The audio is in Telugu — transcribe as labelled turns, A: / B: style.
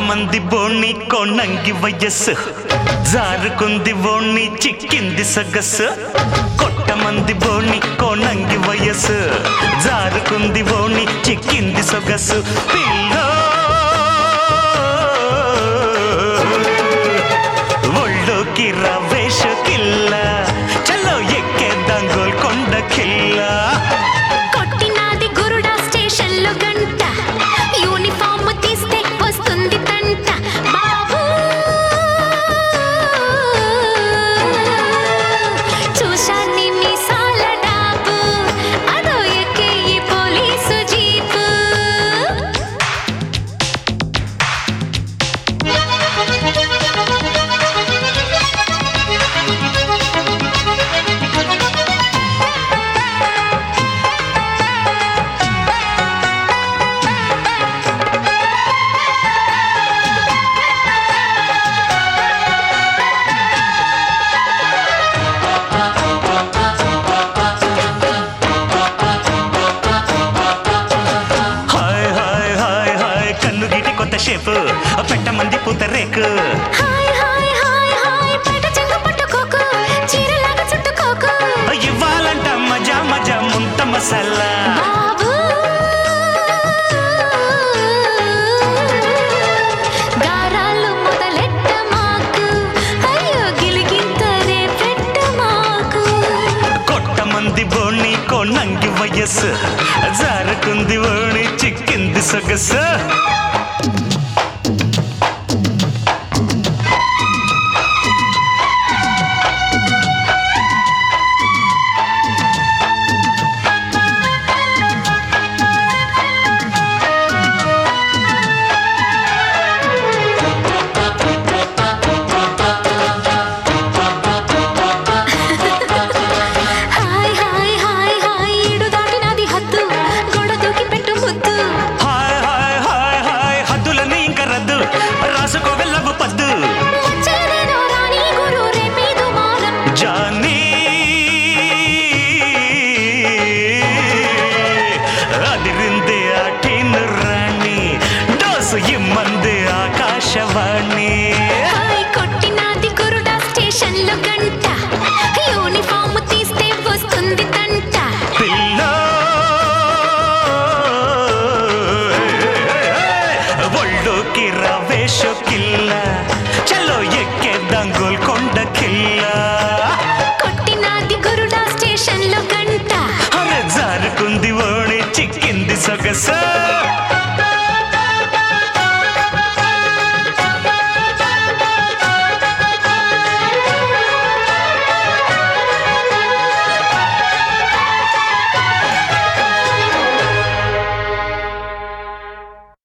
A: మంది బోణి కొన్నంగి వయస్సు జారుకుంది ఓణి చిక్కింది సొగసు కొట్ట మంది బోణి కొన్నంగి వయస్సు జారుకుంది ఓణి చిక్కింది సొగసు పిల్లో ఒళ్ళోకి రవేష కిల్ల చలో ఎక్కేద్దాం గోల్కొండ కిల్లా
B: కొట్టినాది గురుడా స్టేషన్ లో గంట యూనిఫామ్ తీస్తే వస్తుంది తంట బాబు చూశాన్ని మీసాల డాబు అదో ఎక్కే ఈ police jeep
A: hi hi hi hi కన్ను గిటి కొత్త షేపు పెట్టమంది పూత రేకు
B: హాయ్ హాయ్ హాయ్ హాయ్ పట చెంగు పట్టుకోకు చీరలాగా చుట్టుకోకు
A: ఇవ్వాలంట మజా మజా ముంత మసాలా
B: బాబు గారాలు మొదలెట్ట మాకు అయ్యో గిలిగింతరే పెట్ట మాకు
A: కొట్ట మంది బోణి కొన్నంగి వయస్సు జారుకుంది ఓణి చిక్కింది సొగసు
B: హాయ్ హాయ్ హాయ్ హాయ్ ఈడు దాటినది హద్దు గోడ దూకి పెట్టు ముద్దు
A: హాయ్ హాయ్ హాయ్ హాయ్ హద్దులని ఇంక రద్దు రాసుకో వెళ్ళవు పద్దు
B: వచ్చేదేనో రాణి గురు రేపేదు మారం
A: జానీ అదిరింది ఆటిను రాణి డోసు ఇమ్మంది ఆకాశవాణి
B: హాయ్ కొట్టినది గురుడా స్టేషన్ లో గంట యూనిఫామ్ తీస్తే వస్తుంది తంట
A: పిల్లో ఒళ్ళోకి రవేష కిల్ల చలో ఎక్కేద్దాం గోల్కొండ కిల్లా
B: కొట్టినది గురుడా స్టేషన్ లో గంట
A: అరే జారుకుంది ఓణి చిక్కింది సొగసా